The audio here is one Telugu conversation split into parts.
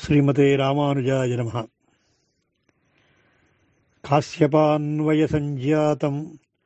శ్రీమతే రామానుజాయ నమ కాశ్యపాన్వయ సంజాతం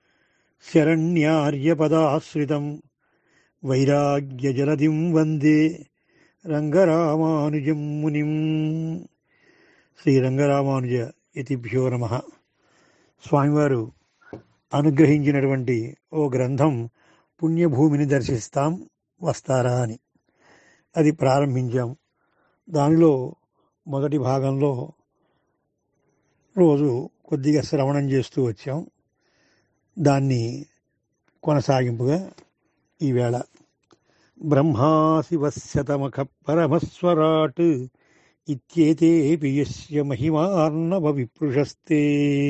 శరణ్యార్యపదాశ్రితం వైరాగ్యజలదిం వందే రంగరామానుజం మునిం శ్రీరంగరామానుజ ఇతిభ్యో నమ స్వామివారు అనుగ్రహించినటువంటి ఓ గ్రంథం పుణ్యభూమిని దర్శిస్తాం వస్తారా అని అది ప్రారంభించాం దానిలో మొదటి భాగంలో రోజు కొద్దిగా శ్రవణం చేస్తూ వచ్చాం దాన్ని కొనసాగింపుగా ఈవేళ బ్రహ్మాశివశతమఖ పరమస్వరాట్ ఇత్యేతేపి యస్య మహిమార్ణవ విపృషస్తే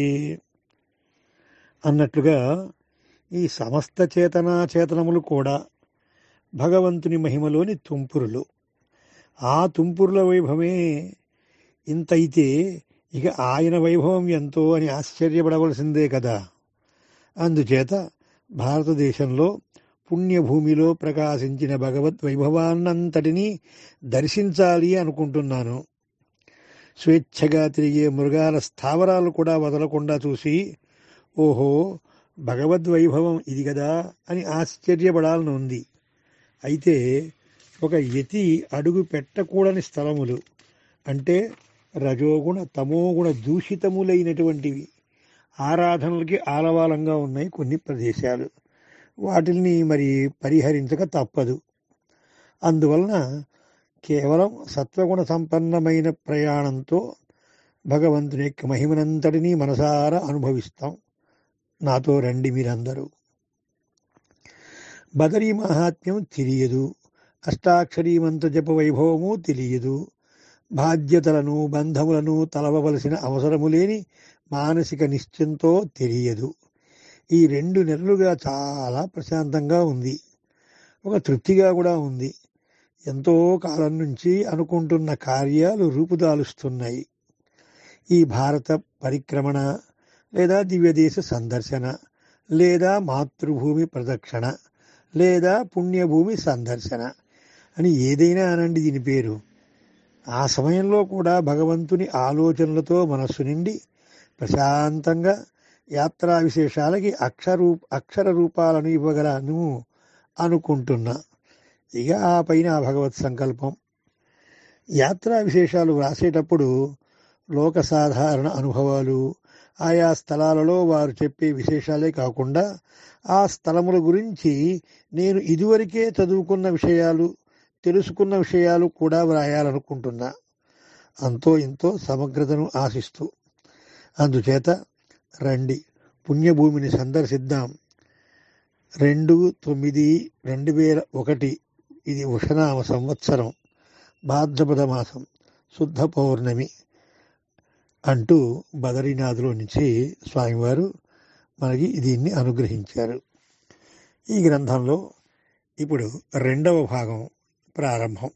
అన్నట్లుగా ఈ సమస్త చేతనా చేతనములు కూడా భగవంతుని మహిమలోని తుంపురులు ఆ తుంపురుల వైభవమే ఇంతైతే ఇక ఆయన వైభవం ఎంతో అని ఆశ్చర్యపడవలసిందే కదా అందుచేత భారతదేశంలో పుణ్యభూమిలో ప్రకాశించిన భగవద్ వైభవాన్నంతటినీ దర్శించాలి అనుకుంటున్నాను స్వేచ్ఛగా తిరిగే మృగాల స్థావరాలు కూడా వదలకుండా చూసి ఓహో భగవద్వైభవం ఇది కదా అని ఆశ్చర్యపడాలని ఉంది అయితే ఒక యతి అడుగు పెట్టకూడని స్థలములు అంటే రజోగుణ తమోగుణ దూషితములైనటువంటివి ఆరాధనలకి ఆలవాలంగా ఉన్నాయి కొన్ని ప్రదేశాలు వాటిని మరి పరిహరించక తప్పదు అందువలన కేవలం సత్వగుణ సంపన్నమైన ప్రయాణంతో భగవంతుని యొక్క మహిమనంతటినీ మనసారా అనుభవిస్తాం నాతో రండి మీరందరూ బదరీ మహాత్మ్యం తెలియదు అష్టాక్షరీ మంత్ర జప వైభవము తెలియదు బాధ్యతలను బంధములను తలవవలసిన అవసరము లేని మానసిక నిశ్చయంతో తెలియదు ఈ రెండు నెలలుగా చాలా ప్రశాంతంగా ఉంది ఒక తృప్తిగా కూడా ఉంది ఎంతో కాలం నుంచి అనుకుంటున్న కార్యాలు రూపుదాలుస్తున్నాయి ఈ భారత పరిక్రమణ లేదా దివ్యదేశ సందర్శన లేదా మాతృభూమి ప్రదక్షిణ లేదా పుణ్యభూమి సందర్శన అని ఏదైనా అనండి దీని పేరు ఆ సమయంలో కూడా భగవంతుని ఆలోచనలతో మనస్సు నిండి ప్రశాంతంగా యాత్రా విశేషాలకి అక్షరూ అక్షర రూపాలను ఇవ్వగలను అనుకుంటున్నా ఇక ఆ పైన ఆ భగవత్ సంకల్పం యాత్రా విశేషాలు వ్రాసేటప్పుడు లోక సాధారణ అనుభవాలు ఆయా స్థలాలలో వారు చెప్పే విశేషాలే కాకుండా ఆ స్థలముల గురించి నేను ఇదివరకే చదువుకున్న విషయాలు తెలుసుకున్న విషయాలు కూడా వ్రాయాలనుకుంటున్నా అంతో ఇంతో సమగ్రతను ఆశిస్తూ అందుచేత రండి పుణ్యభూమిని సందర్శిద్దాం రెండు తొమ్మిది రెండు వేల ఒకటి ఇది ఉషనామ సంవత్సరం భాద్రపద మాసం శుద్ధ పౌర్ణమి అంటూ బదరీనాథ్లో నుంచి స్వామివారు మనకి దీన్ని అనుగ్రహించారు ఈ గ్రంథంలో ఇప్పుడు రెండవ భాగం ప్రారంభం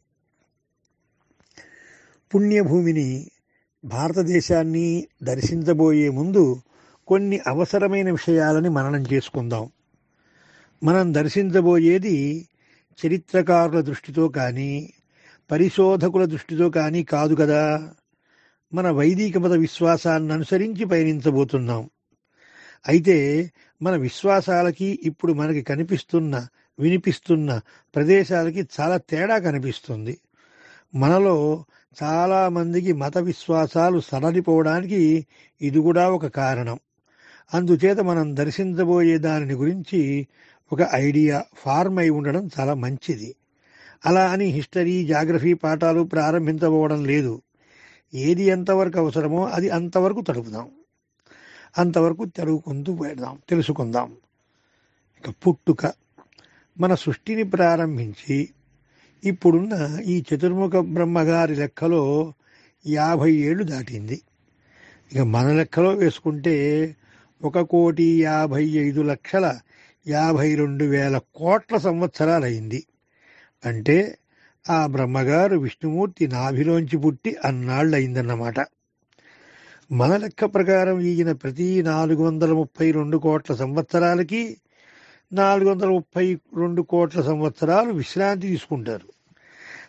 పుణ్యభూమిని భారతదేశాన్ని దర్శించబోయే ముందు కొన్ని అవసరమైన విషయాలని మననం చేసుకుందాం మనం దర్శించబోయేది చరిత్రకారుల దృష్టితో కానీ పరిశోధకుల దృష్టితో కానీ కాదు కదా మన వైదిక మత విశ్వాసాన్ని అనుసరించి పయనించబోతున్నాం అయితే మన విశ్వాసాలకి ఇప్పుడు మనకి కనిపిస్తున్న వినిపిస్తున్న ప్రదేశాలకి చాలా తేడా కనిపిస్తుంది మనలో చాలా మందికి మత విశ్వాసాలు సడలిపోవడానికి ఇది కూడా ఒక కారణం అందుచేత మనం దర్శించబోయే దానిని గురించి ఒక ఐడియా ఫార్మ్ అయి ఉండడం చాలా మంచిది అలా అని హిస్టరీ జాగ్రఫీ పాఠాలు ప్రారంభించబోవడం లేదు ఏది ఎంతవరకు అవసరమో అది అంతవరకు తడుపుదాం అంతవరకు తెలుగుకుంటూ పెడదాం తెలుసుకుందాం ఇక పుట్టుక మన సృష్టిని ప్రారంభించి ఇప్పుడున్న ఈ చతుర్ముఖ బ్రహ్మగారి లెక్కలో యాభై ఏళ్ళు దాటింది ఇక మన లెక్కలో వేసుకుంటే ఒక కోటి యాభై ఐదు లక్షల యాభై రెండు వేల కోట్ల సంవత్సరాలైంది అంటే ఆ బ్రహ్మగారు విష్ణుమూర్తి నాభిలోంచి పుట్టి అన్నాళ్ళయిందన్నమాట మన లెక్క ప్రకారం ఈయన ప్రతి నాలుగు వందల ముప్పై రెండు కోట్ల సంవత్సరాలకి నాలుగు వందల ముప్పై రెండు కోట్ల సంవత్సరాలు విశ్రాంతి తీసుకుంటారు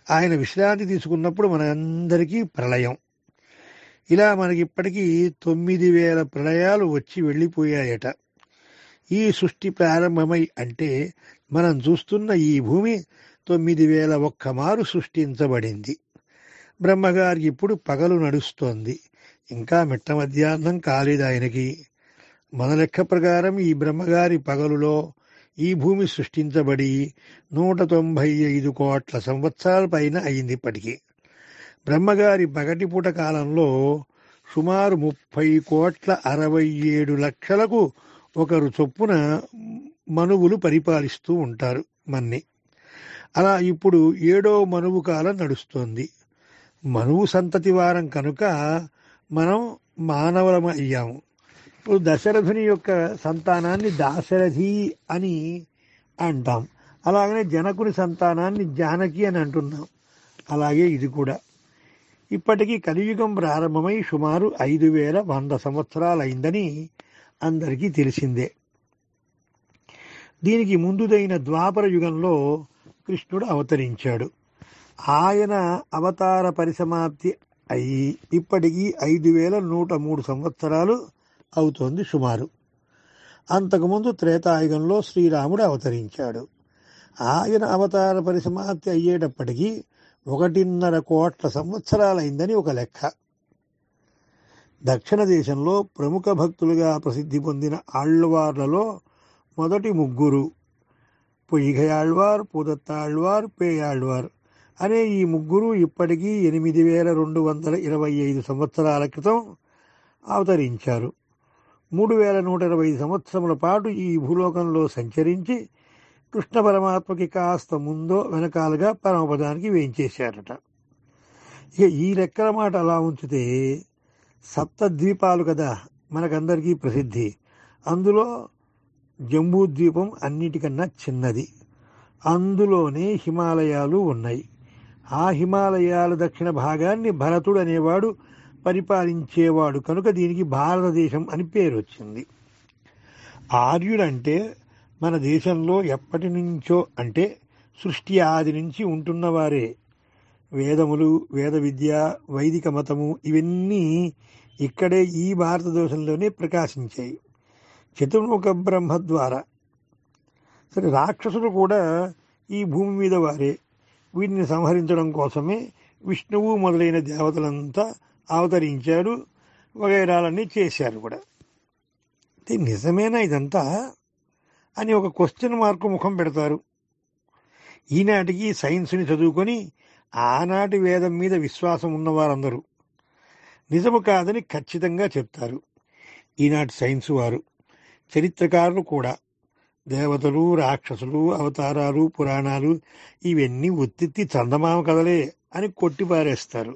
ఆయన విశ్రాంతి తీసుకున్నప్పుడు మనందరికీ ప్రళయం ఇలా మనకి ఇప్పటికీ తొమ్మిది వేల ప్రళయాలు వచ్చి వెళ్ళిపోయాయట ఈ సృష్టి ప్రారంభమై అంటే మనం చూస్తున్న ఈ భూమి తొమ్మిది వేల ఒక్క మారు సృష్టించబడింది బ్రహ్మగారికి ఇప్పుడు పగలు నడుస్తోంది ఇంకా మిట్ట మధ్యాహ్నం కాలేదు ఆయనకి మన లెక్క ప్రకారం ఈ బ్రహ్మగారి పగలులో ఈ భూమి సృష్టించబడి నూట తొంభై ఐదు కోట్ల సంవత్సరాల పైన అయింది ఇప్పటికీ బ్రహ్మగారి పగటిపూట కాలంలో సుమారు ముప్పై కోట్ల అరవై ఏడు లక్షలకు ఒకరు చొప్పున మనువులు పరిపాలిస్తూ ఉంటారు మన్ని అలా ఇప్పుడు ఏడో మనువు కాలం నడుస్తోంది మనువు సంతతి వారం కనుక మనం మానవులం అయ్యాము ఇప్పుడు దశరథుని యొక్క సంతానాన్ని దాశరథి అని అంటాం అలాగనే జనకుని సంతానాన్ని జానకి అని అంటున్నాం అలాగే ఇది కూడా ఇప్పటికీ కలియుగం ప్రారంభమై సుమారు ఐదు వేల వంద సంవత్సరాలైందని అందరికీ తెలిసిందే దీనికి ముందుదైన ద్వాపర యుగంలో కృష్ణుడు అవతరించాడు ఆయన అవతార పరిసమాప్తి అయి ఇప్పటికీ ఐదు వేల నూట మూడు సంవత్సరాలు అవుతోంది సుమారు అంతకుముందు త్రేతాయుగంలో శ్రీరాముడు అవతరించాడు ఆయన అవతార పరిసమాప్తి అయ్యేటప్పటికీ ఒకటిన్నర కోట్ల సంవత్సరాలైందని ఒక లెక్క దక్షిణ దేశంలో ప్రముఖ భక్తులుగా ప్రసిద్ధి పొందిన ఆళ్వార్లలో మొదటి ముగ్గురు పొయ్యిగయాళ్వార్ పూదత్తాళ్వార్ పేయాళ్వార్ అనే ఈ ముగ్గురు ఇప్పటికీ ఎనిమిది వేల రెండు వందల ఇరవై ఐదు సంవత్సరాల క్రితం అవతరించారు మూడు వేల నూట ఇరవై ఐదు సంవత్సరముల పాటు ఈ భూలోకంలో సంచరించి కృష్ణ పరమాత్మకి కాస్త ముందో వెనకాలుగా పరమపదానికి వేయించేశారట ఇక ఈ లెక్కల మాట అలా ఉంచితే సప్త ద్వీపాలు కదా మనకందరికీ ప్రసిద్ధి అందులో జంబూ ద్వీపం అన్నిటికన్నా చిన్నది అందులోనే హిమాలయాలు ఉన్నాయి ఆ హిమాలయాల దక్షిణ భాగాన్ని భరతుడు అనేవాడు పరిపాలించేవాడు కనుక దీనికి భారతదేశం అని పేరు వచ్చింది ఆర్యుడంటే మన దేశంలో ఎప్పటి నుంచో అంటే సృష్టి ఆది నుంచి ఉంటున్నవారే వేదములు వేద విద్య వైదిక మతము ఇవన్నీ ఇక్కడే ఈ భారతదేశంలోనే ప్రకాశించాయి చతుర్ముఖ బ్రహ్మ ద్వారా సరే రాక్షసులు కూడా ఈ భూమి మీద వారే వీటిని సంహరించడం కోసమే విష్ణువు మొదలైన దేవతలంతా అవతరించారు వగైరాలన్నీ చేశారు కూడా అంటే నిజమేనా ఇదంతా అని ఒక క్వశ్చన్ మార్కు ముఖం పెడతారు ఈనాటికి సైన్స్ని చదువుకొని ఆనాటి వేదం మీద విశ్వాసం ఉన్నవారందరూ నిజము కాదని ఖచ్చితంగా చెప్తారు ఈనాటి సైన్స్ వారు చరిత్రకారులు కూడా దేవతలు రాక్షసులు అవతారాలు పురాణాలు ఇవన్నీ ఉత్తిత్తి చందమామ కథలే అని కొట్టిపారేస్తారు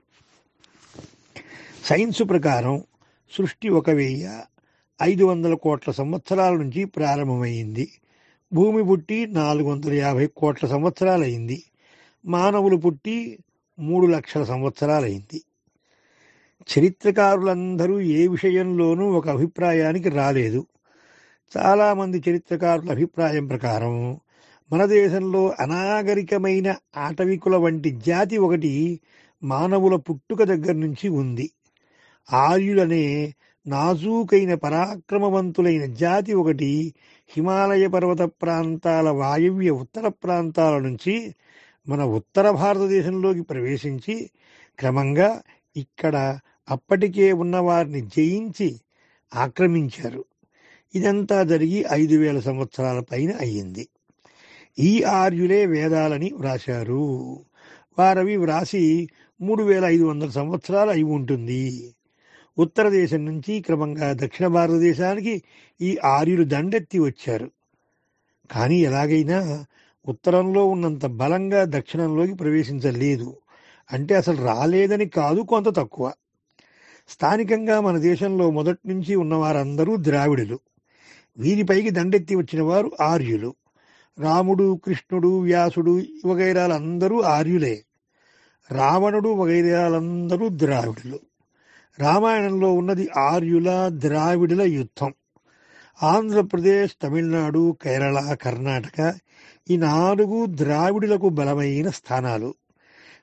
సైన్స్ ప్రకారం సృష్టి ఒక వెయ్యి ఐదు వందల కోట్ల సంవత్సరాల నుంచి ప్రారంభమైంది భూమి పుట్టి నాలుగు వందల యాభై కోట్ల సంవత్సరాలైంది మానవులు పుట్టి మూడు లక్షల సంవత్సరాలైంది చరిత్రకారులందరూ ఏ విషయంలోనూ ఒక అభిప్రాయానికి రాలేదు చాలామంది చరిత్రకారుల అభిప్రాయం ప్రకారం మన దేశంలో అనాగరికమైన ఆటవికుల వంటి జాతి ఒకటి మానవుల పుట్టుక దగ్గర నుంచి ఉంది ఆర్యులనే నాజూకైన పరాక్రమవంతులైన జాతి ఒకటి హిమాలయ పర్వత ప్రాంతాల వాయవ్య ఉత్తర ప్రాంతాల నుంచి మన ఉత్తర భారతదేశంలోకి ప్రవేశించి క్రమంగా ఇక్కడ అప్పటికే ఉన్నవారిని జయించి ఆక్రమించారు ఇదంతా జరిగి ఐదు వేల సంవత్సరాల పైన అయ్యింది ఈ ఆర్యులే వేదాలని వ్రాశారు వారవి వ్రాసి మూడు వేల ఐదు వందల సంవత్సరాలు అయి ఉంటుంది ఉత్తర దేశం నుంచి క్రమంగా దక్షిణ భారతదేశానికి ఈ ఆర్యులు దండెత్తి వచ్చారు కానీ ఎలాగైనా ఉత్తరంలో ఉన్నంత బలంగా దక్షిణంలోకి ప్రవేశించలేదు అంటే అసలు రాలేదని కాదు కొంత తక్కువ స్థానికంగా మన దేశంలో మొదటి నుంచి ఉన్నవారందరూ ద్రావిడులు వీరిపైకి దండెత్తి వచ్చిన వారు ఆర్యులు రాముడు కృష్ణుడు వ్యాసుడు వగైరాలందరూ ఆర్యులే రావణుడు వగైరాలందరూ ద్రావిడులు రామాయణంలో ఉన్నది ఆర్యుల ద్రావిడుల యుద్ధం ఆంధ్రప్రదేశ్ తమిళనాడు కేరళ కర్ణాటక ఈ నాలుగు ద్రావిడులకు బలమైన స్థానాలు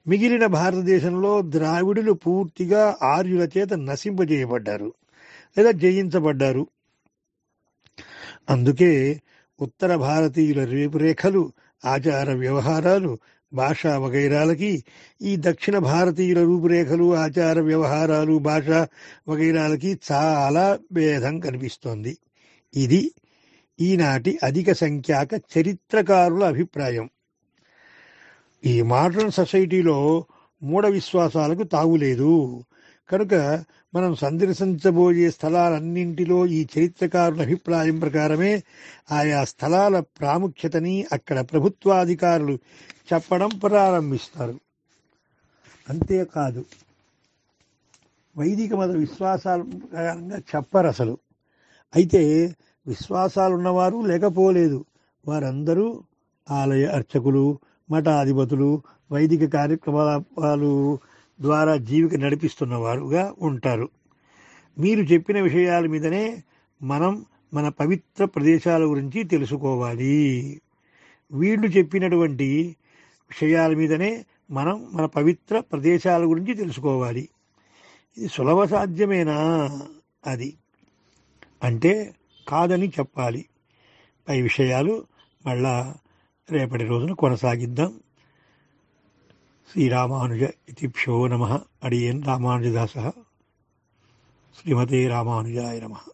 మిగిలిన భారతదేశంలో ద్రావిడులు పూర్తిగా ఆర్యుల చేత నశింపజేయబడ్డారు లేదా జయించబడ్డారు అందుకే ఉత్తర భారతీయుల రూపురేఖలు ఆచార వ్యవహారాలు భాషా వగైరాలకి ఈ దక్షిణ భారతీయుల రూపురేఖలు ఆచార వ్యవహారాలు భాష వగైరాలకి చాలా భేదం కనిపిస్తోంది ఇది ఈనాటి అధిక సంఖ్యాక చరిత్రకారుల అభిప్రాయం ఈ మోడర్న్ సొసైటీలో మూఢ విశ్వాసాలకు తావులేదు కనుక మనం సందర్శించబోయే స్థలాలన్నింటిలో ఈ చరిత్రకారుల అభిప్రాయం ప్రకారమే ఆయా స్థలాల ప్రాముఖ్యతని అక్కడ ప్రభుత్వాధికారులు చెప్పడం ప్రారంభిస్తారు అంతేకాదు వైదిక మత విశ్వాసాల ప్రకారంగా చెప్పరు అసలు అయితే విశ్వాసాలు ఉన్నవారు లేకపోలేదు వారందరూ ఆలయ అర్చకులు మఠాధిపతులు వైదిక కార్యక్రమాలు ద్వారా జీవిక నడిపిస్తున్నవారుగా ఉంటారు మీరు చెప్పిన విషయాల మీదనే మనం మన పవిత్ర ప్రదేశాల గురించి తెలుసుకోవాలి వీళ్ళు చెప్పినటువంటి విషయాల మీదనే మనం మన పవిత్ర ప్రదేశాల గురించి తెలుసుకోవాలి ఇది సులభ సాధ్యమేనా అది అంటే కాదని చెప్పాలి పై విషయాలు మళ్ళా రేపటి రోజున కొనసాగిద్దాం శ్రీరామానుజ ఇతిభ్యో నమ అడియన్ రామానుజదాస శ్రీమతే రామానుజాయ నమః